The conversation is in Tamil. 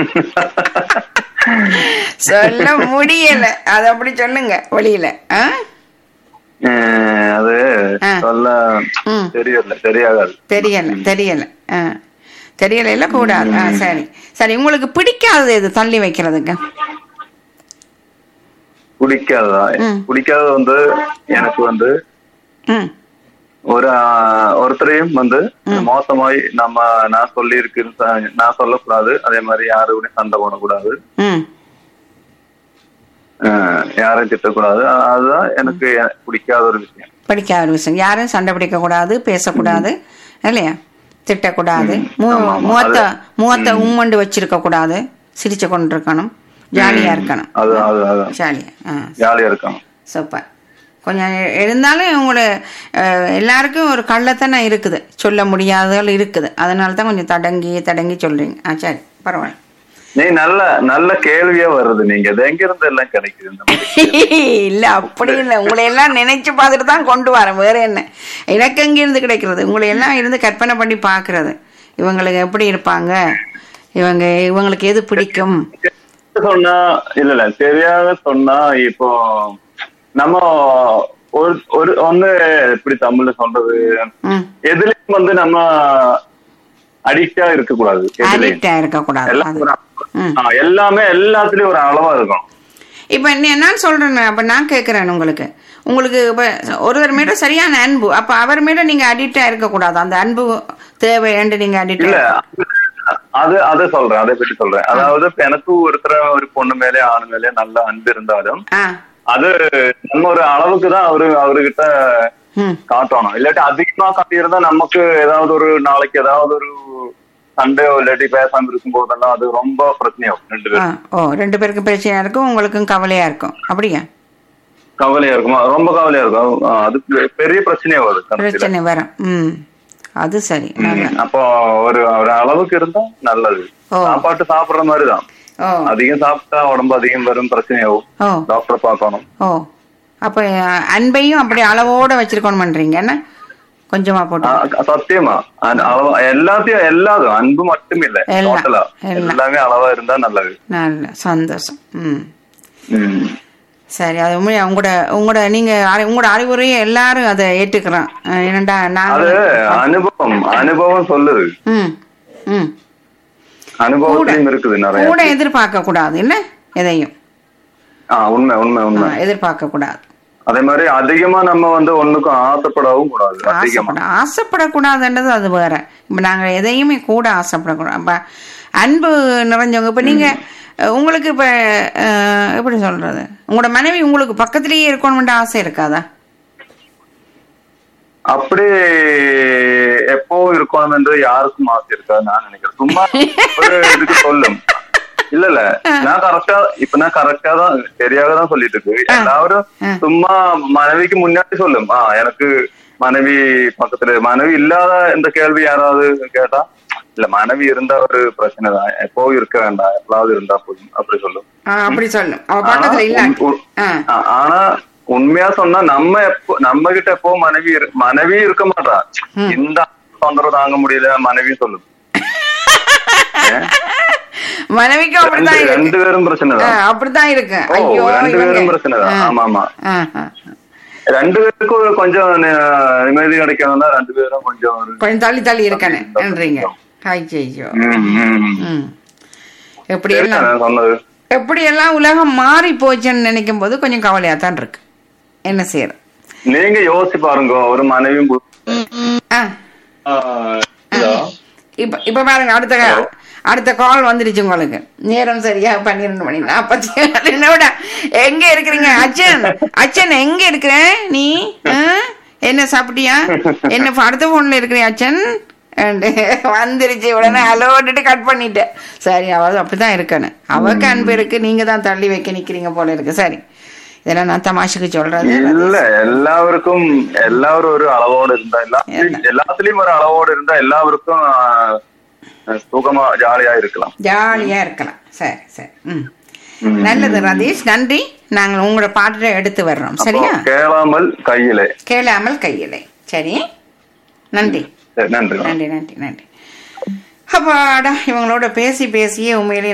சொல்ல முடியல அது அப்படி சொல்லுங்க வெளியில ஆ? அஹ் அது ஆ. சொல்ல ம். தெரியல தெரியாகாது தெரியல தெரியல ஆ. தெரியல கூடாது ஆ, சரி சரி உங்களுக்கு பிடிக்காதது எது தள்ளி வைக்கிறதுக்கு பிடிக்காததா ம். பிடிக்காதது வந்து எனக்கு வந்து ம் ஒரு ஆஹ், ஒருத்தரையும் வந்து மோசமாய் நம்ம நான் சொல்லி இருக்கு நான் சொல்லக்கூடாது அதே மாதிரி யாரு கூட சண்டை போடக்கூடாது ம் ஆஹ், யாரையும் திட்டக்கூடாது அ- அதுதான் எனக்கு பிடிக்காத ஒரு விஷயம் பிடிக்காத ஒரு விஷயம் யாரும் சண்டை பிடிக்க கூடாது பேசக்கூடாது இல்லையா திட்டக்கூடாது மு- ஆமா, ஆமா. முகத்த அது- முகத்தை உம்மண்டு வச்சிருக்க கூடாது சிரிச்சு கொண்டு இருக்கணும் ஜாலியா இருக்கணும் அது அது அதான் ஜாலியா ஆ ஜாலியா இருக்கணும் சூப்பர் கொஞ்சம் எ- இருந்தாலும் உங்களோட அஹ், எல்லாருக்கும் ஒரு கள்ளத்தனம் இருக்குது சொல்ல முடியாதகள் இருக்குது அதனால தான் கொஞ்சம் தடங்கி தடங்கி சொல்றீங்க ஆ சரி பரவாயில்ல நீ நல்ல நல்ல கேள்வியா வருது நீங்க இது எங்க இருந்து எல்லாம் கிடைக்குது இந்த மாதிரி இல்ல அப்படி இல்ல உங்களை எல்லாம் நினைச்சு பார்த்துட்டு தான் கொண்டு வரேன் வேற என்ன எனக்கு எங்க இருந்து கிடைக்கிறது உங்களை எல்லாம் இருந்து கற்பனை பண்ணி பாக்குறது இவங்களுக்கு எப்படி இருப்பாங்க இவங்க இவங்களுக்கு எது பிடிக்கும் சொன்னா இல்ல இல்ல தெரியாத சொன்னா இப்போ நம்ம ஒரு ஒரு ஒண்ணு எப்படி தமிழ்ல சொல்றது ம் எதுலயும் வந்து நம்ம அடிக்டா இருக்க கூடாது எதுலயும் அடிக்டா இருக்க கூடாது எல்லாம் அது ஒரு ம். ஆ, எல்லாமே எல்லாத்துலயும் ஒரு அளவா இருக்கும் இப்ப என்ன நான் சொல்றேன் அப்ப நான் கேக்குறேன் உங்களுக்கு உங்களுக்கு இப்ப ஒருவர் மேல சரியான அன்பு அப்ப அவர் மேல நீங்க அடிக்டா இருக்க கூடாது அந்த அன்பு தேவை என்று நீங்க இல்ல அடிக்ட் அது அதை சொல்றேன் அதை பற்றி சொல்றேன் அதாவது இப்ப எனக்கு ஒருத்தர ஒரு பொண்ணு மேலே ஆணு மேலே நல்ல அன்பு இருந்தாலும் ஆ அது நம்ம ஒரு அளவுக்கு தான் அவரு அவர்கிட்ட ம் காட்டணும் இல்லாட்டி அதிகமா காட்டியிருந்தா நமக்கு ஏதாவது ஒரு நாளைக்கு ஏதாவது ஒரு சண்டையோ இல்லாட்டி பேசாம இருக்கும் போதெல்லாம் அது ரொம்ப பிரச்சனையாகும் ரெண்டு ஆ பேரும் ஓ ரெண்டு பேருக்கும் பிரச்சனையா இருக்கும் உங்களுக்கும் கவலையா இருக்கும் அப்படியா கவலையா இருக்குமா ரொம்ப கவலையா இருக்கும் ஆ, அது பெ- பெரிய பிரச்சனையா வருது கடைசியில. பிரச்சனை வரும் ம் அது சரி நல்ல ம், அப்போ ஒரு ஒரு அளவுக்கு இருந்தா நல்லது ஓ. சாப்பாட்டு சாப்பிடுற மாதிரிதான் ஓ அதிகம் சாப்பிட்டா உடம்பு அதிகம் வரும் பிரச்சனையாகும் ஓ டாக்டர் பார்க்கணும் ஓ அப்ப அஹ், அன்பையும் அப்படி அளவோட வச்சிருக்கணும் பண்றீங்க என்ன கொஞ்சமா ஆ, போட்டு சத்தியமா அந்த அளவு எல்லாத்தையும் எல்லாரும் அன்பு மட்டும் இல்ல எல்லாம், டோட்டலா எல்லாம். எல்லாமே அளவா இருந்தா நல்லது நல்ல சந்தோஷம் ம் ம். சரி அது உண்மையா உங்களோட உங்களோட நீங்க அறி- உங்களோட அறிவுரையை எல்லாரும் அதை ஏற்றுக்கிறோம் அஹ், ஏனண்டா அது நாங்க அனுபவம் அனுபவம் சொல்லுது ம் ம் அனுபவத்திலையும் இருக்குது நிறைய கூட எதிர்பார்க்க கூடாது இல்ல எதையும் ஆ உண்மை உண்மை உண்மை ஆ, எதிர்பார்க்க கூடாது அதே மாதிரி அதிகமா நம்ம வந்து ஒண்ணுக்கும் ஆசைப்படவும் கூடாது அதிகமா ஆசைப்பட ஆசைப்படக்கூடாதுன்றது அது வேற இப்ப நாங்க எதையுமே கூட ஆசைப்படக்கூடாது அப்ப அன்பு நிறைஞ்சவங்க இப்ப நீங்க அஹ், உங்களுக்கு இப்ப அஹ், எப்படி சொல்றது உங்களோட மனைவி உங்களுக்கு பக்கத்திலேயே இருக்கணும்னு ஆசை இருக்காதா அப்படி எப்போ இருக்கணும் என்று யாருக்கும் ஆசை இருக்காது நான் நினைக்கிறேன் சும்மா ஒரு இதுக்கு சொல்லும் இல்ல இல்ல நான் கரெக்டா இப்ப நான் கரெக்டா தான் சரியாக தான் சொல்லிட்டு இருக்கு எல்லாரும் சும்மா மனைவிக்கு முன்னாடி சொல்லும் ஆ எனக்கு மனைவி பக்கத்துல மனைவி இல்லாத இந்த கேள்வி யாராவது கேட்டா இல்ல மனைவி இருந்தா ஒரு பிரச்சனை தான் எப்போ இருக்க வேண்டாம் எப்பளாவது இருந்தா போதும் அப்படி சொல்லும் ஆ, அப்படி சொல்லும் அவ ஆனா, பக்கத்துல இல்ல உன்- உன்- ஆ ஆ, ஆனா உண்மையா சொன்னா நம்ம எப்போ நம்ம கிட்ட எப்போ மனைவி இரு- மனைவி இருக்க மாட்டா இந்த தொந்தரவு தாங்க முடியல மனைவி சொல்லும் மனைவிக்கும் அப்படித்தான் ரெண்டு- ரெண்டு இருக்கு பேரும் பிரச்சனை ஆ, தான் அப்படித்தான் இருக்கு ஓ, ஐயோ ரெண்டு இவங்க பேரும் பிரச்சனை தான் ஆ. ஆமா ஆமா ஆ, ஆ. ரெண்டு பேருக்கும் கொஞ்சம் நி- நிம்மதி கிடைக்கணும்னா ரெண்டு பேரும் கொஞ்சம் ஒரு கொஞ்சம் தள்ளி தள்ளி இருக்கணும்ன்றீங்க ஐயோ ம், ம். ம் எப்படி சரி, எல்லாம் நான் சொன்னது எப்படி எல்லாம் உலகம் மாறி போச்சுன்னு நினைக்கும் போது கொஞ்சம் கவலையா தான் இருக்கு என்ன செய்யறது நீங்க யோசிச்சு பாருங்க ஒரு மனைவியும் பு- ஆ ஆ, இதா? இப்ப இப்ப பாருங்க அடுத்த கா- அடுத்த கால் வந்துருச்சு உங்களுக்கு நேரம் சரியா பன்னிரெண்டு மணி நாற்பத்தி ஏழு என்னோட எங்க இருக்கிறீங்க அச்சன் அச்சன் எங்க இருக்கிற நீ ஆ? என்ன சாப்பிட்டியா என்ன இப்ப அடுத்த போன்ல இருக்கிற அச்சன் And வந்துருச்சு உடனே அலோட்டுட்டு கட் பண்ணிட்டேன் சரி அவ அப்படிதான் இருக்கணும் அவக்கு அன்பு இருக்கு நீங்க தான் தள்ளி வைக்க நிக்கிறீங்க போல இருக்கு சரி இதெல்லாம் நான் தமாஷுக்கு சொல்றது இல்ல எல்லாருக்கும் எல்லாரும் ஒரு அளவோடு இருந்தா எல்லாத்துலயும் எல்லாத்துலயும் ஒரு அளவோடு இருந்தா எல்லாருக்கும் ஆ, சுகமா ஜாலியா இருக்கலாம் ஜாலியா இருக்கலாம் சரி சரி ம் ம். நல்லது ரதீஷ் நன்றி நாங்கள் உங்களோட பாட்டை எடுத்து வர்றோம் சரியா அப்போ கேளாமல் கையிலே கேளாமல் கையிலே சரி நன்றி சரி, நன்றி நன்றி நன்றி நன்றி அப்பாடா இவங்களோட பேசி பேசியே உண்மையிலேயே